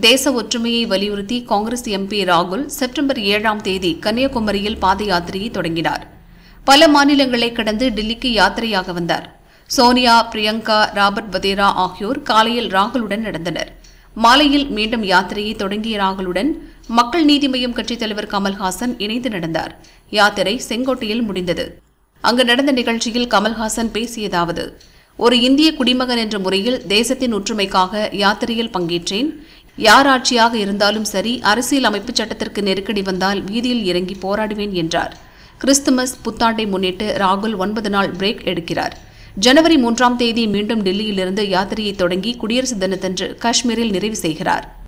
தேச ஒற்றுமையை வலியுறுத்தி காங்கிரஸ் எம்பி ராகுல் செப்டம்பர் ஏழாம் தேதி கன்னியாகுமரியில் பாத யாத்திரையை தொடங்கினார் பல மாநிலங்களை கடந்து டில்லிக்கு யாத்திரையாக வந்தார் சோனியா பிரியங்கா ராபர்ட் வதேரா ஆகியோர் காலையில் ராகுலுடன் நடந்தனர் மாலையில் மீண்டும் யாத்திரையை தொடங்கிய ராகுலுடன் மக்கள் நீதி மய்யம் கட்சித் தலைவர் கமல்ஹாசன் இணைந்து நடந்தார் யாத்திரை செங்கோட்டையில் முடிந்தது அங்கு நடந்த நிகழ்ச்சியில் கமல்ஹாசன் பேசியதாவது ஒரு இந்திய குடிமகன் என்ற முறையில் தேசத்தின் ஒற்றுமைக்காக யாத்திரையில் பங்கேற்றேன் யார் ஆட்சியாக இருந்தாலும் சரி அரசியல் அமைப்புச் சட்டத்திற்கு நெருக்கடி வந்தால் வீதியில் இறங்கி போராடுவேன் என்றார் கிறிஸ்துமஸ் புத்தாண்டை முன்னிட்டு ராகுல் ஒன்பது நாள் பிரேக் எடுக்கிறார் ஜனவரி மூன்றாம் தேதி மீண்டும் டெல்லியிலிருந்து யாத்திரையை தொடங்கி குடியரசு தினத்தன்று காஷ்மீரில் நிறைவு செய்கிறார்